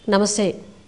నమస్తే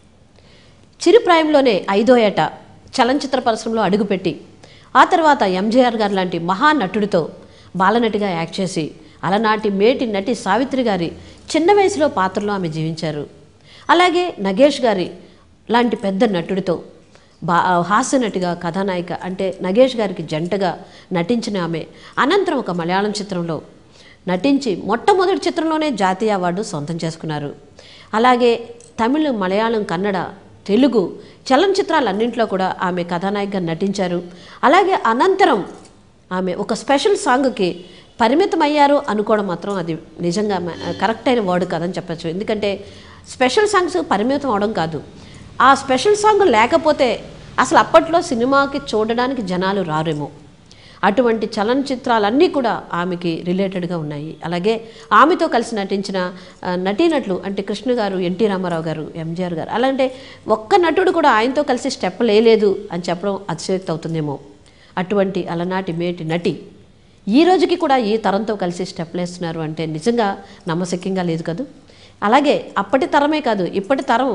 చిరుప్రాయంలోనే ఐదో ఏట చలనచిత్ర పరిశ్రమలో అడుగుపెట్టి ఆ తర్వాత ఎంజీఆర్ గారు లాంటి మహానటుడితో బాలనటిగా యాక్ట్ చేసి అలనాటి మేటి నటి సావిత్రి గారి చిన్న వయసులో పాత్రలో ఆమె జీవించారు అలాగే నగేష్ గారి లాంటి పెద్ద నటుడితో బా హాస్య నటిగా కథానాయిక అంటే నగేష్ గారికి జంటగా నటించిన ఆమె అనంతరం ఒక మలయాళం చిత్రంలో నటించి మొట్టమొదటి చిత్రంలోనే జాతీయ అవార్డు సొంతం చేసుకున్నారు అలాగే తమిళ మలయాళం కన్నడ తెలుగు చలనచిత్రాలన్నింటిలో కూడా ఆమె కథానాయికగా నటించారు అలాగే అనంతరం ఆమె ఒక స్పెషల్ సాంగ్కి పరిమితం అయ్యారు అనుకోవడం మాత్రం అది నిజంగా మ- కరెక్ట్ అయిన వర్డ్ కాదని చెప్పచ్చు ఎందుకంటే స్పెషల్ సాంగ్స్ పరిమితం అవడం కాదు ఆ స్పెషల్ సాంగ్ లేకపోతే అసలు అప్పట్లో సినిమాకి చూడడానికి జనాలు రారేమో అటువంటి చలనచిత్రాలన్నీ కూడా ఆమెకి రిలేటెడ్గా ఉన్నాయి అలాగే ఆమెతో కలిసి నటించిన ఆ, నటీనటులు అంటే కృష్ణ గారు ఎన్టీ రామారావు గారు ఎంజీఆర్ గారు అలాంటి ఒక్క నటుడు కూడా ఆయనతో కలిసి స్టెప్ లేలేదు అని చెప్పడం అతిశయోక్తి అవుతుందేమో అటువంటి అలనాటి మేటి నటి ఈ రోజుకి కూడా ఈ తరంతో కలిసి స్టెప్ వేస్తున్నారు అంటే నిజంగా నమ్మశక్యంగా లేదు కదా అలాగే అప్పటి తరమే కాదు ఇప్పటి తరం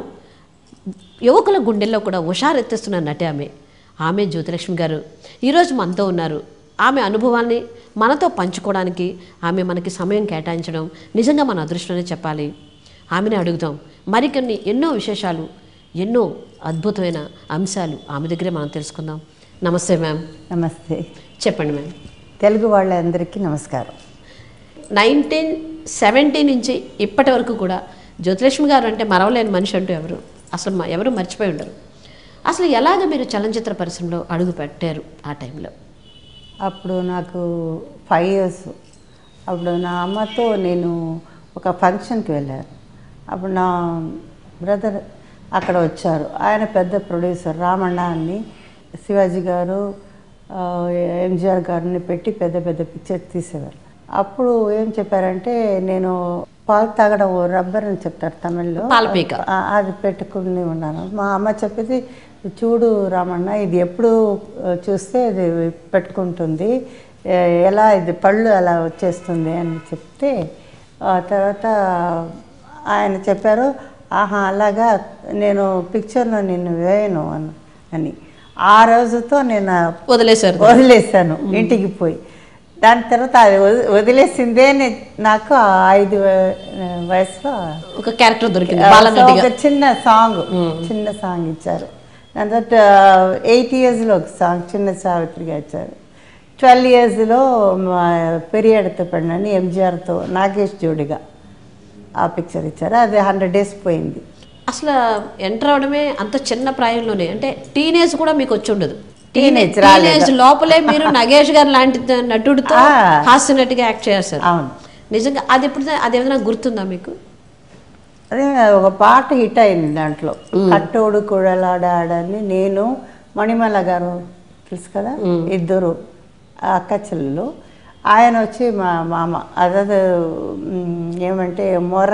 యువకుల గుండెల్లో కూడా హుషారెత్తిస్తున్న నటి ఆమె ఆమె జ్యోతిలక్ష్మి గారు ఈరోజు మనతో ఉన్నారు ఆమె అనుభవాన్ని మనతో పంచుకోవడానికి ఆమె మనకి సమయం కేటాయించడం నిజంగా మన అదృష్టమనే చెప్పాలి ఆమెనే అడుగుదాం మరికొన్ని ఎన్నో విశేషాలు ఎన్నో అద్భుతమైన అంశాలు ఆమె దగ్గరే మనం తెలుసుకుందాం నమస్తే మ్యామ్ నమస్తే చెప్పండి మ్యామ్ తెలుగు వాళ్ళందరికీ నమస్కారం నైన్టీన్ సెవెంటీ నుంచి ఇప్పటి వరకు కూడా జ్యోతిలక్ష్మి గారు అంటే మరవలేని మనిషి అంటూ ఎవరు అసలు మ- ఎవరు మర్చిపోయి ఉండరు అసలు ఎలాగ మీరు చలనచిత్ర పరిశ్రమలో అడుగు పెట్టారు ఆ టైంలో అప్పుడు నాకు ఫైవ్ ఇయర్స్ అప్పుడు నా అమ్మతో నేను ఒక ఫంక్షన్కి వెళ్ళాను అప్పుడు నా బ్రదర్ అక్కడ వచ్చారు ఆయన పెద్ద ప్రొడ్యూసర్ రామಣ್ణ అని శివాజీ గారు ఆ, ఎంజిఆర్ గారిని పెట్టి పెద్ద పెద్ద పిక్చర్స్ తీసేవారు అప్పుడు ఏం చెప్పారంటే నేను పాలు తాగడం రబ్బర్ అని చెప్తారు తమిళ్లో పాలపీక. ఆ, అది పెట్టుకుని ఉన్నాను మా అమ్మ చెప్పేది చూడు రామಣ್ణ ఇది ఎప్పుడు ఆ, చూస్తే ఇది పెట్టుకుంటుంది ఏ- ఎలా ఇది పళ్ళు అలా వచ్చేస్తుంది అని చెప్తే ఆ తర్వాత ఆయన చెప్పారు ఆహా అలాగా నేను పిక్చర్లో నిన్ను వేయను అని అని ఆ రోజుతో నేను వదిలేశారు వదిలేసాను ఇంటికి పోయి దాని తర్వాత అది వది- వదిలేసిందే నే- నాకు ఆ ఐదు వ- వయసులో ఒక క్యారెక్టర్ దొరికింది సో బాలనటిగా ఒక చిన్న సాంగ్ చిన్న సాంగ్ ఇచ్చారు దాని తర్వాత ఎయిట్ ఇయర్స్లో ఒక సాంగ్ చిన్న సావిత్రిగా ఇచ్చారు ట్వెల్వ్ ఇయర్స్లో పెరియడ్తో పెళ్ళని ఎంజిఆర్తో నాగేష్ జోడిగా ఆ పిక్చర్ ఇచ్చారు అది హండ్రెడ్ డేస్ పోయింది అసలు ఎంటర్ అవడమే అంత చిన్న ప్రాయంలోనే అంటే టీనేజ్ కూడా మీకు వచ్చి ఉండదు Teenage రాలేదు. టీనేజ్ లోపలే మీరు నగేష్ గారు లాంటి నటుడితో ఆ. హాస్య నటిగా యాక్ట్ చేస్తారు అవును నిజంగా అది ఎప్పుడు అది ఏమైనా గుర్తుందా మీకు అదే ఒక పాట హిట్ అయింది దాంట్లో కట్టోడు కుడలాడాడని నేను మణిమల గారు తెలుసు కదా ఇద్దరు అక్క చెల్లెలు ఆయన వచ్చి మా మామ అదే ఉమ్, ఏమంటే మొర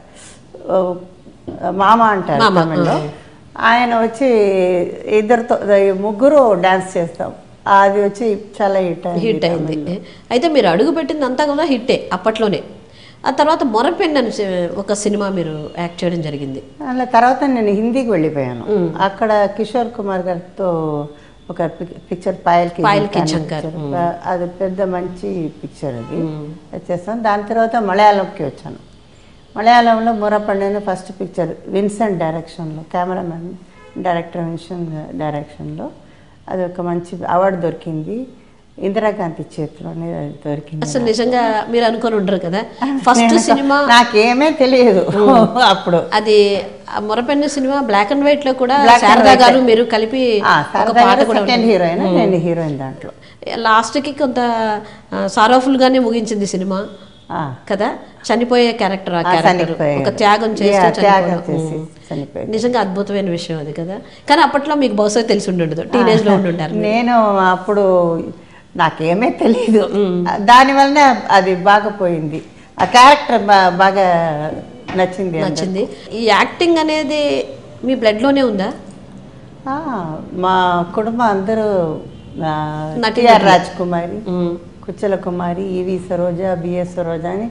ఓ, మామ అంటారు మామ, తమిళ్లో ఆ. ఆయన వచ్చి ఇద్దరితో ఈ ముగ్గురు డాన్స్ చేస్తాం అది వచ్చి చాలా హిట్ అయింది హిట్ అయింది అయితే మీరు అడుగు పెట్టింది అంతా కూడా హిట్టే అప్పట్లోనే ఆ తర్వాత మొరపెన్ అని సి- ఒక సినిమా మీరు యాక్ట్ చేయడం జరిగింది అలా తర్వాత నేను హిందీకి వెళ్ళిపోయాను అక్కడ కిషోర్ కుమార్ గారితో ఒక pic- picture Payal ki Payal ki Jhankar Jhankar, picture. అది పెద్ద మంచి పిక్చర్ అది అది చేస్తాను దాని తర్వాత మలయాళంకి వచ్చాను మలయాళంలో మురపండిన ఫస్ట్ పిక్చర్ విన్సెంట్ డైరెక్షన్లో కెమెరామెన్ డైరెక్టర్ విన్సెంట్ డైరెక్షన్లో అది ఒక మంచి అవార్డు దొరికింది ఇందిరాగాంధీ చేతిలోనే అది దొరికింది అసలు నిజంగా మీరు అనుకొని ఉండరు కదా ఫస్ట్ నేను- సినిమా నాకేమీ తెలియదు అప్పుడు అది ఆ Murappennu cinema black and white లో కూడా Black and శారదా white. గారు మీరు కలిపి ఆ, ఒక సరదా పాట కూడా సెకండ్ హీరోయిన్ నేను హీరోయిన్ దాంట్లో లాస్ట్ కి కొంత సారోఫుల్ గానే ముగించింది సినిమా ఆ, కదా చనిపోయే క్యారెక్టర్ ఆ ఆ, క్యారెక్టర్ చనిపోయాడు. ఒక త్యాగం చేస్తూ Yeah, త్యాగం చనిపోవడం. చేసి ఉమ్. చనిపోయాడు. నిజంగా అద్భుతమైన విషయం అది కదా కానీ అప్పట్లో మీకు బహుశా తెలిసి ఉండదు టీనేజ్ లో ఉండుంటారు మీరు. నేను అప్పుడు నాకేమీ తెలియదు దానివల్లనే అది బాగా పోయింది ఆ క్యారెక్టర్ బాగా నచ్చింది అందరికీ. నచ్చింది ఈ యాక్టింగ్ అనేది మీ బ్లడ్ లోనే ఉందా ఆ, మా కుటుంబం అందరూ ఆ, నటి టిఆర్ నటులు. రాజ్ కుమారి ఉమ్. కుచ్చల కుమారి ఈవి సరోజ బిఎస్ సరోజ అని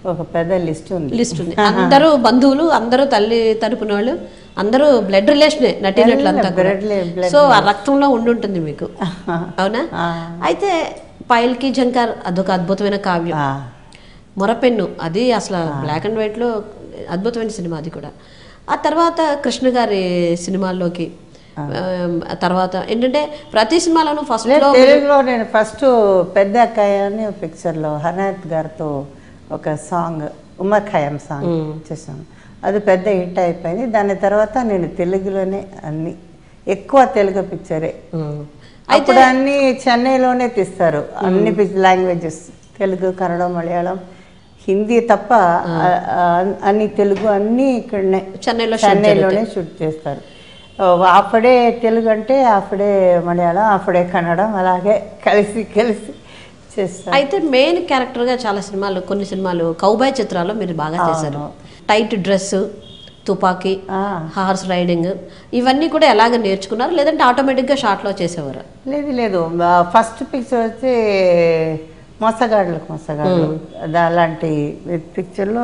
ఒక పెద్ద లిస్ట్ ఉంది లిస్ట్ ఉంది అందరూ బంధువులు అందరూ తల్లి తరపున వాళ్ళు అందరూ బ్లడ్ రిలేషనే నటినట్లు అంతా కూడా. blood lే- blood సో ఆ రక్తంలో ఉండుంటుంది మీకు అవునా ఆ. అయితే పైల్కి జంకర్ అదొక అద్భుతమైన కావ్యం ఆ, మొరపెన్ను అది అసలు బ్లాక్ అండ్ వైట్లో అద్భుతమైన సినిమా అది కూడా ఆ తర్వాత కృష్ణ గారి సినిమాల్లోకి ఆ తర్వాత ఏంటంటే ప్రతి సినిమాలోనూ ఫస్ట్ లేదు, లో తెలుగులో నేను ఫస్ట్ పెద్ద అక్కయ్య అని పిక్చర్లో హనాయత్ గారితో ఒక సాంగ్ ఉమర్ ఖయాం సాంగ్ చేశాను అది పెద్ద హిట్ అయిపోయింది దాని తర్వాత నేను తెలుగులోనే అన్ని ఎక్కువ తెలుగు పిక్చరే ఉమ్. అప్పుడు అన్ని చెన్నైలోనే తీస్తారు అన్ని లాంగ్వేజెస్ తెలుగు కన్నడ మలయాళం హిందీ తప్ప ఆ, ఆ, అన్ని తెలుగు అన్ని ఇక్కడనే చెన్నైలో shoot చెన్నైలోనే షూట్ చేస్తారు ఓ, అప్పుడే తెలుగు అంటే అప్పుడే మలయాళం అప్పుడే కన్నడం అలాగే కలిసి కలిసి చేస్తారు అయితే మెయిన్ క్యారెక్టర్గా చాలా సినిమాలు కొన్ని సినిమాలు కౌబాయ్ చిత్రాల్లో మీరు బాగా చేశారు టైట్ డ్రెస్ తుపాకీ ఆ, హార్స్ రైడింగ్ ఇవన్నీ కూడా ఎలాగ నేర్చుకున్నారు లేదంటే ఆటోమేటిక్గా షార్ట్లో చేసేవారు లేదు లేదు ఫస్ట్ పిక్చర్ వచ్చి మోసగాడులకు మోసగాడు అది అలాంటి పిక్చర్లో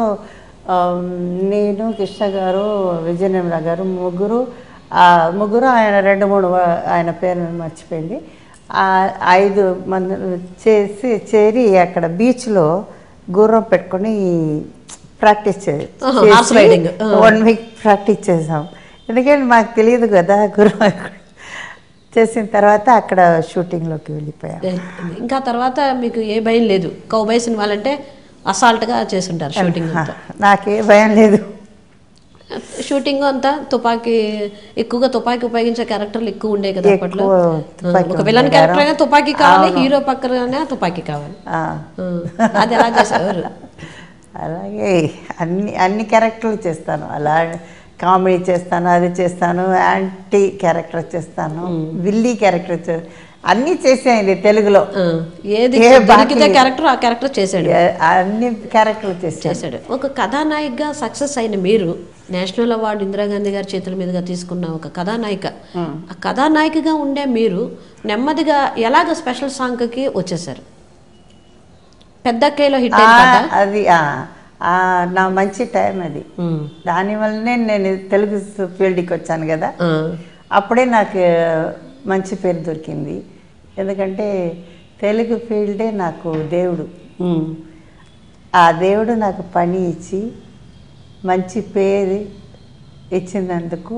నేను కృష్ణ గారు విజయనిర్మల గారు ముగ్గురు ఆ ముగ్గురు ఆయన రెండు మూడు వా- ఆయన పేరు మర్చిపోయింది ఆ ఐదు మంది చేసి చేరి అక్కడ బీచ్లో గుర్రం పెట్టుకొని ప్రాక్టీస్ ఆహా, horse riding. One week practice చేసాం ఎందుకంటే మాకు తెలియదు కదా గుర్రం ఎక్కడ. చేసిన తర్వాత అక్కడ షూటింగ్లోకి వెళ్ళిపోయాం ఇంకా తర్వాత మీకు ఏ భయం లేదు కౌబాయ్ సినిమాలంటే అసాల్ట్గా చేసుంటారు షూటింగ్ అంతా నాకే భయం లేదు షూటింగ్ అంతా తుపాకీ ఎక్కువగా తుపాకీ ఉపయోగించే క్యారెక్టర్లు ఎక్కువ ఉండే కదా అప్పట్లో ఎక్కువ ఆ, తుపాకీ ఒక విలన్ ఉండేవారు. క్యారెక్టర్ అయినా తుపాకీ కావాలి హీరో పక్కన తుపాకీ కావాలి ఆ, ఆ, అది ఎలా చేసేవారు అలాగే అన్ని అన్ని క్యారెక్టర్లు చేస్తాను అలా కామెడీ చేస్తాను అది చేస్తాను యాంటీ క్యారెక్టర్ చేస్తాను విల్లీ క్యారెక్టర్ చే అన్నీ చేసాయండి తెలుగులో ఆ, ఏది ఏ దొరికితే బాకీ- క్యారెక్టర్ ఆ క్యారెక్టర్ చేశాడు ఏ- అన్ని క్యారెక్టర్లు చేస్తాను చేశాడు ఒక కథానాయికగా సక్సెస్ అయిన మీరు నేషనల్ అవార్డు ఇందిరాగాంధీ గారి చేతుల మీదుగా తీసుకున్న ఒక కథానాయిక ఆ కథానాయికగా ఉండే మీరు నెమ్మదిగా ఎలాగ స్పెషల్ సాంగ్కి వచ్చేసారు పెద్ద కేలో హిట్ అయిన ఆ, పాట అది ఆ, ఆ, నా మంచి టైం అది ఉమ్, దానివల్లనే నేను తెలుగు ఫీల్డ్కి వచ్చాను కదా ఆ, అప్పుడే నాకు మంచి పేరు దొరికింది ఎందుకంటే తెలుగు ఫీల్డే నాకు దేవుడు ఉమ్, ఆ దేవుడు నాకు పని ఇచ్చి మంచి పేరు ఇచ్చినందుకు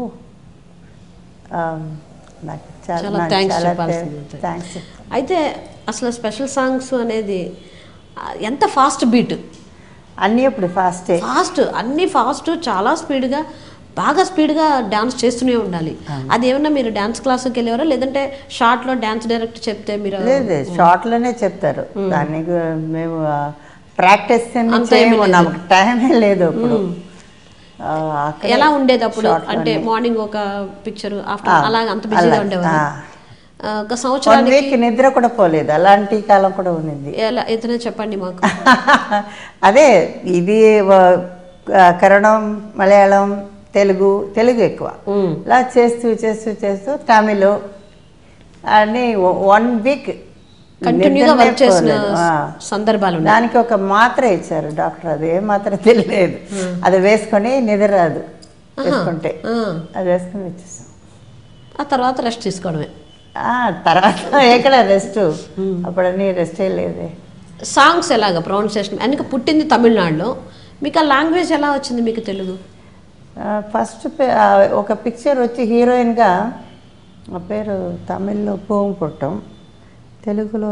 ఆ, నాకు చాలా చాలా నాకు thanks చాలా చెప్పాల్సింది ఉంటుంది. థ్యాంక్స్ అయితే అసలు స్పెషల్ సాంగ్స్ అనేది ఆ, ఎంత ఫాస్ట్ బీట్ అన్నీ ఇప్పుడు ఫాస్టే ఫాస్ట్ అన్ని ఫాస్ట్ చాలా స్పీడ్గా బాగా స్పీడ్గా డాన్స్ చేస్తూనే ఉండాలి అది ఏమన్నా మీరు డాన్స్ క్లాస్కి వెళ్ళేవారా లేదంటే షార్ట్లో డాన్స్ డైరెక్ట్ చెప్తే మీరు లేదు షార్ట్లోనే చెప్తారు దానికి మేము ప్రాక్టీస్ అంత ఏమీ చేయము నాకు టైమే లేదు అప్పుడు ఆ, అక్కడే ఎలా ఉండేది అప్పుడు short లోనే. అంటే మార్నింగ్ ఒక పిక్చర్ ఆఫ్టర్ ఆ, అలాగ అంత బిజీగా అలా, ఉండేవారు ఆ. ఆ, ఒక వన్ సంవత్సరానికి వీక్ నిద్ర కూడా పోలేదు అలాంటి కాలం కూడా ఉన్నది ఎలా ఏదైనా చెప్పండి మాకు అదే ఇది వ- ఆ, కన్నడం మలయాళం తెలుగు తెలుగు ఎక్కువ ఉమ్, ఇలా చేస్తూ చేస్తూ చేస్తూ తమిళ్ అని వన్ వీక్ కంటిన్యూగా వర్క్ చేసిన సందర్భాలు ఉన్నాయి దానికి ఒక మాత్ర ఇచ్చారు డాక్టర్ అది ఏ మాత్ర తెలియలేదు అది వేసుకొని నిద్ర రాదు వేసుకుంటే ఆ, అది వేసుకొని వచ్చేసాం ఆ తర్వాత రెస్ట్ తీసుకోవడమే ఆ, తర్వాత ఎక్కడ రెస్ట్ అప్పుడన్నీ రెస్టే లేదే సాంగ్స్ ఎలాగ ప్రొనౌన్సియేషన్ అందుకే పుట్టింది తమిళనాడులో మీకు ఆ లాంగ్వేజ్ ఎలా వచ్చింది మీకు తెలుగు ఫస్ట్ ఒక పిక్చర్ వచ్చి హీరోయిన్గా ఆ పేరు తమిళ్లో పూము పుట్టం తెలుగులో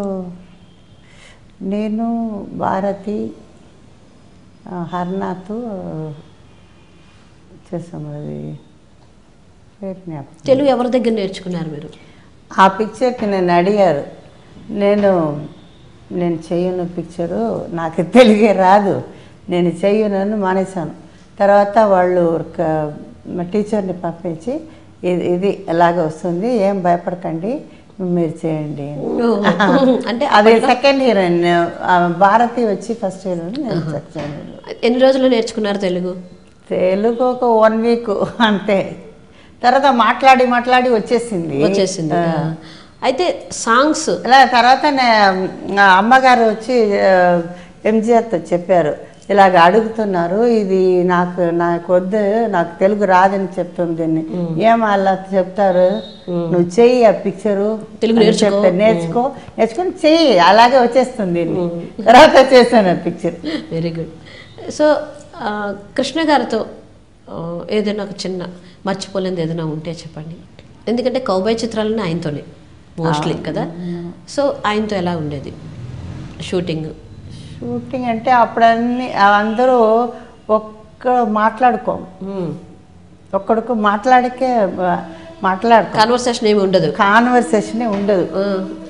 నేను భారతి ఆ, హర్నాథ్ చేసాము అది పేరు జ్ఞాపకం తెలుగు ఎవరి దగ్గర నేర్చుకున్నారు మీరు ఆ పిక్చర్కి నేను అడిగారు నేను నేను చెయ్యను పిక్చరు నాకు తెలుగే రాదు నేను చెయ్యనని మానేశాను తర్వాత వాళ్ళు ఒక మా టీచర్ని పంపించి ఇది ఇది ఎలాగ వస్తుంది ఏం భయపడకండి మీరు చేయండి అని. అంటే అది సెకండ్ హీరోయిన్ ఆ, భారతి వచ్చి ఫస్ట్ హీరోయిన్ నేను సెకండ్ హీరోయిన్ ఎన్ని రోజులు నేర్చుకున్నారు తెలుగు తెలుగు ఒక వన్ వీక్ అంతే తర్వాత మాట్లాడి మాట్లాడి వచ్చేసింది వచ్చేసింది ఆ. అయితే సాంగ్స్ అలా తర్వాత నే- నా అమ్మగారు వచ్చి ఆ, ఎంజీఆర్తో చెప్పారు ఇలాగ అడుగుతున్నారు ఇది నాకు నాకు వద్దు నాకు తెలుగు రాదని చెప్తుంది దీన్ని ఏం అలా చెప్తారు నువ్వు చెయ్యి ఆ పిక్చరు తెలుగు అని నేర్చుకో. చెప్తే నేర్చుకో నేర్చుకొని చెయ్యి అలాగే వచ్చేస్తుంది దీన్ని తర్వాత వచ్చేస్తాను ఆ పిక్చర్ వెరీ గుడ్ సో ఆ, కృష్ణ గారితో ఆ, ఏదైనా ఒక చిన్న మర్చిపోలేనిది ఏదైనా ఉంటే చెప్పండి ఎందుకంటే కౌబాయ్ చిత్రాలన్నీ ఆయనతోనే మోస్ట్లీ కదా సో ఆయనతో ఎలా ఉండేది షూటింగ్ షూటింగ్ అంటే అప్పుడన్నీ అందరూ ఒక్క మాట్లాడుకోం ఒక్కడికి మాట్లాడికే మాట్లాడుకో కాన్వర్సేషన్ ఏమి ఉండదు కాన్వర్సేషన్ ఉండదు ఆ,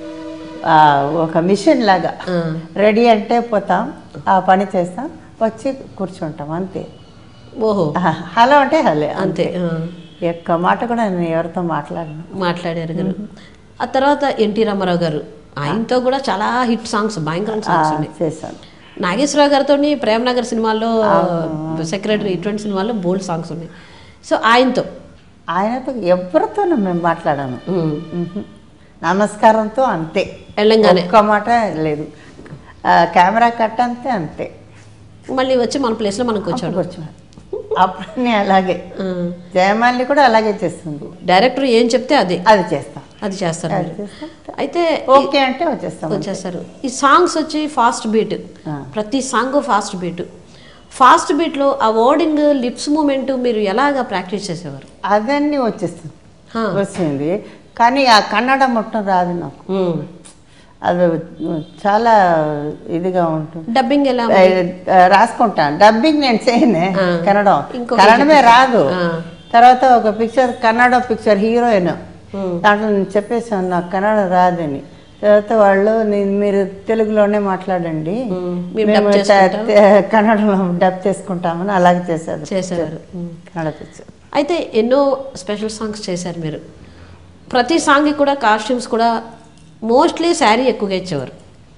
ఆ, ఒక మిషన్ లాగా ఆ, రెడీ అంటే పోతాం ఆ పని చేస్తాం వచ్చి కూర్చుంటాం అంతే ఓహో ఆ, హలో అంటే హలే అంతే ఆ, ఒక్క మాట కూడా నేను ఎవరితో మాట్లాడను మాట్లాడారు గారు ఆ తర్వాత ఎన్టీ రామారావు గారు ఆయనతో కూడా చాలా హిట్ సాంగ్స్ భయంకర ఆ, సాంగ్స్ ఉన్నాయి చేశాను నాగేశ్వరరావు గారితో ప్రేమనగర్ సినిమాల్లో సెక్రటరీ ఇటువంటి సినిమాల్లో బోల్డ్ సాంగ్స్ ఉన్నాయి సో ఆయనతో ఆయనతో ఎవరితోనూ మేము మాట్లాడాను ఉమ్, మ్హూ. నమస్కారంతో అంతే వెళ్ళంగానే ఒక్క మాట లేదు ఆ, కెమెరా కట్ అంతే అంతే మళ్ళీ వచ్చి మన ప్లేస్లో మనకు వచ్చాడు కూర్చోవాలి అప్పుడు అలాగే ఆ, జయమాలి కూడా అలాగే చేస్తుంది డైరెక్టర్ ఏం చెప్తే అదే అది చేస్తాం అది చేస్తారు అది మీరు. చేస్తాం అయితే ఓకే అంటే వచ్చేస్తాం వచ్చేస్తారు ఈ సాంగ్స్ వచ్చి ఫాస్ట్ బీట్ ఆ. ప్రతి సాంగ్ ఫాస్ట్ బీట్ ఫాస్ట్ బీట్లో ఆ వర్డింగ్ లిప్స్ మూమెంట్ మీరు ఎలాగా ప్రాక్టీస్ చేసేవారు అదన్నీ వచ్చేస్తుంది హా. వచ్చింది కానీ ఆ కన్నడ మొత్తం రాదు నాకు ఉమ్. అది చాలా ఇదిగా ఉంటుంది డబ్బింగ్ ఎలా ఆ, ఆ, రాసుకుంటాను డబ్బింగ్ నేను చేయనే ఆ. కన్నడం ఇంకొక కన్నడమే రాదు ఆ. తర్వాత ఒక పిక్చర్ కన్నడ పిక్చర్ హీరోయిన్ ఉమ్. దాంట్లో నేను చెప్పేసాను నాకు కన్నడ రాదని తర్వాత వాళ్ళు నేను మీరు తెలుగులోనే మాట్లాడండి ఉమ్. మేము మేము డబ్ త- చేసుకుంటాం. త- కన్నడలో డబ్ చేసుకుంటామని అలాగే చేశారు చేసేవారు ఉమ్. కన్నడ పిక్చర్ అయితే ఎన్నో స్పెషల్ సాంగ్స్ చేశారు మీరు ప్రతి సాంగ్కి కూడా కాస్ట్యూమ్స్ కూడా మోస్ట్లీ శారీ ఎక్కువగా ఇచ్చేవారు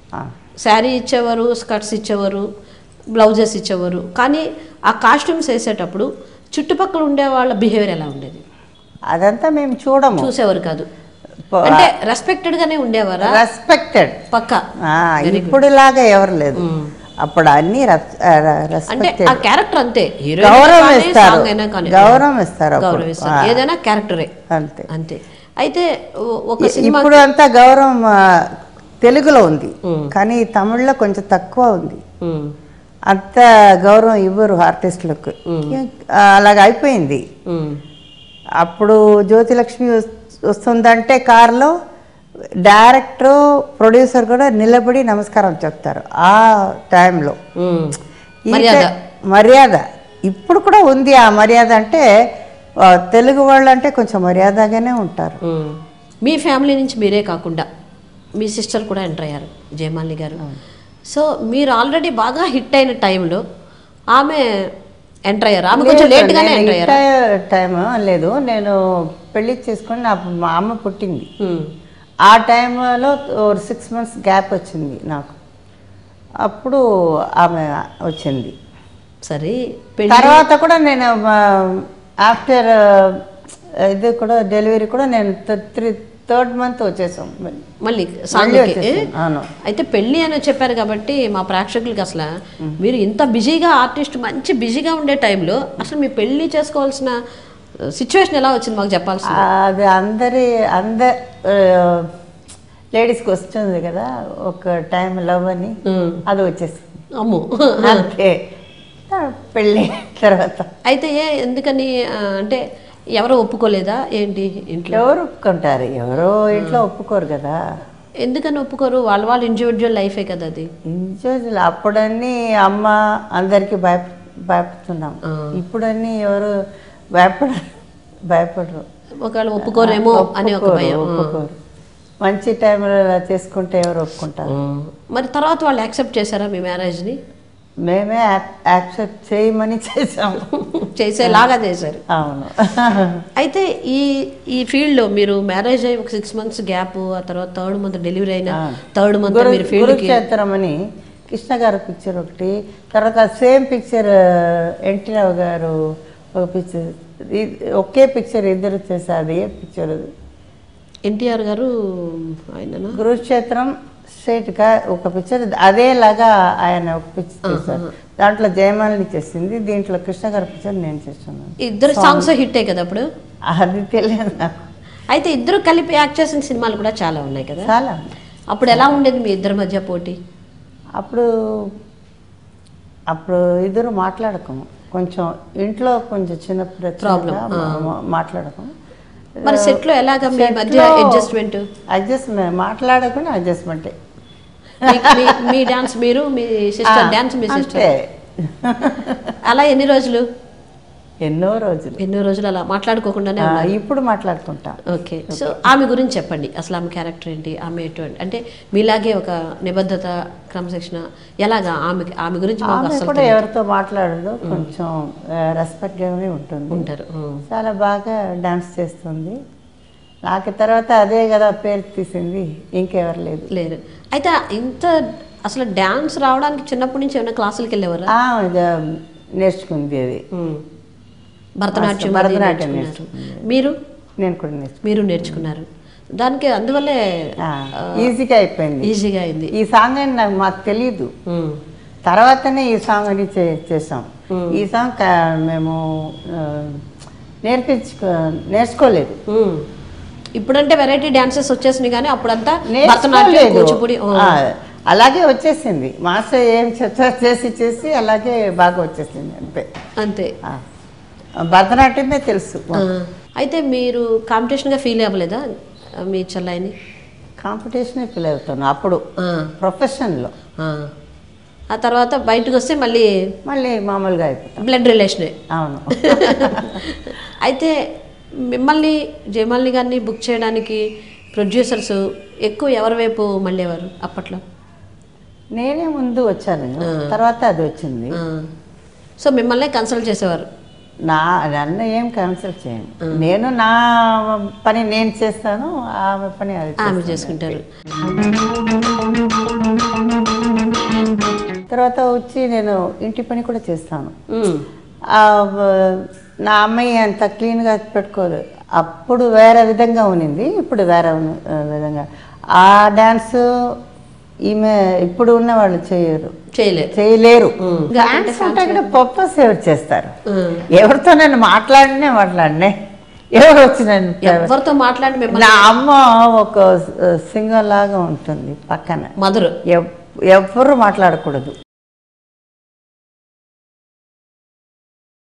శారీ ఇచ్చేవారు స్కర్ట్స్ ఇచ్చేవారు బ్లౌజెస్ ఇచ్చేవారు కానీ ఆ కాస్ట్యూమ్స్ వేసేటప్పుడు చుట్టుపక్కల ఉండే వాళ్ళ బిహేవియర్ ఎలా ఉండేది అదంతా మేము చూడము చూసేవారు కాదు ప- అంటే రెస్పెక్టెడ్ గానే ఉండేవారా రెస్పెక్టెడ్ పక్క ఇప్పుడు లాగా ఎవరు లేదు అప్పుడు అన్ని అంటే రెస్పెక్టెడ్ ఆ క్యారెక్టర్ అంతే హీరో గౌరవం ఇస్తారు. అయినా కానీ గౌరవం ఇస్తారు అప్పుడు. గౌరవిస్తారు ఆ. ఏదైనా క్యారెక్టరే అంతే అంతే అయితే ఓ- ఒక సినిమా ఇప్పుడు అంతా గౌరవం ఆ, తెలుగులో ఉంది ఉమ్. కానీ తమిళ్లో కొంచెం తక్కువ ఉంది ఉమ్, అంత గౌరవం ఇవ్వరు ఆర్టిస్టులకు ఉమ్. ఆ, అలాగ అయిపోయింది ఉమ్, అప్పుడు జ్యోతిలక్ష్మి వస్- వస్తుందంటే కారులో డైరెక్టర్ ప్రొడ్యూసర్ కూడా నిలబడి నమస్కారం చెప్తారు ఆ టైంలో ఉమ్. ఈ మర్యాద టై- మర్యాద ఇప్పుడు కూడా ఉంది ఆ మర్యాద అంటే ఆ, తెలుగు వాళ్ళు అంటే కొంచెం మర్యాదగానే ఉంటారు ఉమ్. మీ ఫ్యామిలీ నుంచి మీరే కాకుండా మీ సిస్టర్ కూడా ఎంటర్ అయ్యారు జయమాలిని గారు సో మీరు ఆల్రెడీ బాగా హిట్ అయిన టైంలో ఆమె ఎంటర్ అయ్యారు ఆమె కొంచెం లేదు, లేట్గానే నేను ఎంటర్ అయ్యారు ఇంటర్ టైం లేదు నేను పెళ్లి చేసుకొని నా మా అమ్మ పుట్టింది ఉమ్, ఆ టైంలో సిక్స్ మంత్స్ గ్యాప్ వచ్చింది నాకు అప్పుడు ఆమె వచ్చింది సరే పెళ్లి తర్వాత కూడా నేను ఆఫ్టర్ ఇది కూడా డెలివరీ కూడా నేను త్రీ థర్డ్ మంత్ వచ్చేసాం మళ్ళీ మళ్ళీ సాంగ్కి వచ్చేసాం అవును అయితే పెళ్ళి అని చెప్పారు కాబట్టి మా ప్రేక్షకులకి అసలు మీరు ఇంత బిజీగా ఆర్టిస్ట్ మంచి బిజీగా ఉండే టైంలో అసలు మీ పెళ్లి చేసుకోవాల్సిన సిచ్యువేషన్ ఎలా వచ్చింది మాకు చెప్పాల్సి అది అందరి అంద లేడీస్కి వస్తుంది కదా ఒక టైం లవ్ అని అది వచ్చేసింది అమ్ము అంతే పెళ్ళి తర్వాత అయితే ఏ ఎందుకని ఆ, అంటే ఎవరో ఒప్పుకోలేదా ఏంటి ఇంట్లో ఎవరు ఒప్పుకుంటారు ఎవరో ఇంట్లో ఒప్పుకోరు కదా ఎందుకని ఒప్పుకోరు వాళ్ళ వాళ్ళ ఇండివిజువల్ లైఫే కదా అది ఇండివిజువల్ అప్పుడన్నీ అమ్మ అందరికి భయప భయపడుతున్నాం ఆ. ఇప్పుడన్నీ ఎవరు భయపడ భయపడరు ఒకవేళ ఒప్పుకోరేమో అని ఒక ఒప్పుకోరు, భయం ఒప్పుకోరు మంచి టైంలో ఇలా చేసుకుంటే ఎవరు ఒప్పుకుంటారు మరి తర్వాత వాళ్ళు యాక్సెప్ట్ చేశారా మీ మ్యారేజ్ని మేమే యాక్సెప్ట్ చేయమని చేసాము చేసేలాగా చేశారు అవును అయితే ఈ ఈ ఫీల్డ్లో మీరు మ్యారేజ్ అయ్యి ఒక సిక్స్ మంత్స్ గ్యాప్ ఆ తర్వాత థర్డ్ మంత్ డెలివరీ అయిన థర్డ్ మంత్ గురు మీరు ఫీల్డ్కి గురుక్షేత్రం అని కృష్ణ గారు పిక్చర్ ఒకటి తర్వాత సేమ్ పిక్చర్ ఎన్టీరావు గారు ఒక పిక్చర్ ఒకే పిక్చర్ ఇద్దరు చేశారు అది ఏ పిక్చర్ అది ఎన్టీఆర్ గారు ఆయననా కురుక్షేత్రం స్ట్రైట్ గా ఒక పిక్చర్ అదేలాగా ఆయన ఒక పిక్చర్ చేశారు దాంట్లో జయమాలిని చేసింది దీంట్లో కృష్ణ గారి పిక్చర్ నేను చేస్తున్నాను ఇద్దరు సాంగ్స్ హిట్టే కదా అప్పుడు అది తెలియదు నాకు అయితే ఇద్దరు కలిపి యాక్ట్ చేసిన సినిమాలు కూడా చాలా ఉన్నాయి కదా చాలా అప్పుడు ఎలా ఉండేది మీ ఇద్దరి మధ్య పోటీ అప్పుడు అప్పుడు ఇద్దరు మాట్లాడకము కొంచెం ఇంట్లో కొంచెం చిన్న Problem, ప్రశ్న మాట్లాడకము మరి సెట్ లో ఎలాగా మీ మధ్య అడ్జస్ట్మెంట్ అడ్జస్ట్ మాట్లాడకుండా అడ్జస్ట్మెంటే మీ డాన్స్ మీరు మీ సిస్టర్ డాన్స్ మీ సిస్టర్ అంతే అలా ఎన్ని రోజులు ఎన్నో రోజులు ఎన్నో రోజులు అలా మాట్లాడుకోకుండానే ఆ, ఉన్నారు ఇప్పుడు మాట్లాడుకుంటాం ఓకే సో ఆమె గురించి చెప్పండి అసలు ఆమె క్యారెక్టర్ ఏంటి ఆమె ఎటువంటి అంటే మీలాగే ఒక నిబద్ధత క్రమశిక్షణ ఎలాగా ఆమె ఆమె గురించి మాకు ఆమె అసలు కూడా ఎవరితో మాట్లాడదు కొంచెం రెస్పెక్ట్గానే ఉంటుంది ఉంటారు ఉం. చాలా బాగా డాన్స్ చేస్తుంది నాకు తర్వాత అదే కదా పేరు తీసింది ఇంకెవరు లేదు లేరు అయితే ఇంత అసలు డాన్స్ రావడానికి చిన్నప్పటి నుంచి ఏమైనా క్లాసులకి వెళ్ళేవారా ఆ, ఇది నేర్చుకుంది అది ఉం. భరతనాట్యం అది భరతనాట్యం నేర్చుకున్నారు. మీరు నేను కూడా నేర్చుకున్నాను మీరు నేర్చుకున్నారు దానికి అందువల్లే ఈజీగా అయిపోయింది ఈజీగా అయింది ఈ సాంగ్ అని నాకు మాకు తెలియదు ఉం. తర్వాతనే ఈ సాంగ్ అని చే- చేసాం ఈ సాంగ్ క- మేము ఆ, నేర్పించుకో నేర్చుకోలేదు ఉం. ఇప్పుడంటే వెరైటీ డాన్సెస్ వచ్చేసినాయి కానీ అప్పుడంతా భరతనాట్యం నేర్చుకోలేదు కూచిపూడి ఉం. ఆ, అలాగే వచ్చేసింది మాస్టర్ ఏం చెప్తా చేసి చేసి అలాగే బాగా వచ్చేసింది అంతే అంతే ఆ, భరతనాట్యమే తెలుసు ఆ. అయితే మీరు కాంపిటీషన్గా ఫీల్ అవ్వలేదా మీ చెల్లాయిని కాంపిటీషన్ ఫీల్ అవుతాను అప్పుడు ఆ. ప్రొఫెషన్లో ఆ. ఆ తర్వాత బయటకు వస్తే మళ్ళీ మళ్ళీ మామూలుగా అయిపోతాం బ్లడ్ రిలేషనే అవును అయితే మిమ్మల్ని జయమాలిని గారిని బుక్ చేయడానికి ప్రొడ్యూసర్స్ ఎక్కువ ఎవరి వైపు మళ్ళేవారు అప్పట్లో నేనే ముందు వచ్చాను తర్వాత అది వచ్చింది ఆ. సో మిమ్మల్నే కన్సల్ట్ చేసేవారు నా నన్ను ఏం క్యాన్సిల్ చేయను నేను నా పని నేను చేస్తాను ఆమె పని అది ఆమె చేస్తుంది. చేసుకుంటారు తర్వాత వచ్చి నేను ఇంటి పని కూడా చేస్తాను ఉమ్. ఆ, వ- నా అమ్మాయి అంత క్లీన్గా పెట్టుకోదు అప్పుడు వేరే విధంగా ఉన్నింది ఇప్పుడు వేరే ఉన్న- ఆ, విధంగా ఆ డ్యాన్స్ ఈమె ఇప్పుడు ఉన్న వాళ్ళు చేయరు చేయలేరు చేయలేరు ఉమ్. డాన్స్ అంటే కూడా పర్పస్ ఎవరు చేస్తారు ఉమ్. ఎవరితో నేను మాట్లాడినే మాట్లాడినే ఎవరు వచ్చి నన్ను ఎవరితో మాట్లాడి మిమ్మల్ని నా అమ్మ ఒక సింగర్ లాగా ఉంటుంది పక్కన మదరు ఎవ్- ఎవ్వరు మాట్లాడకూడదు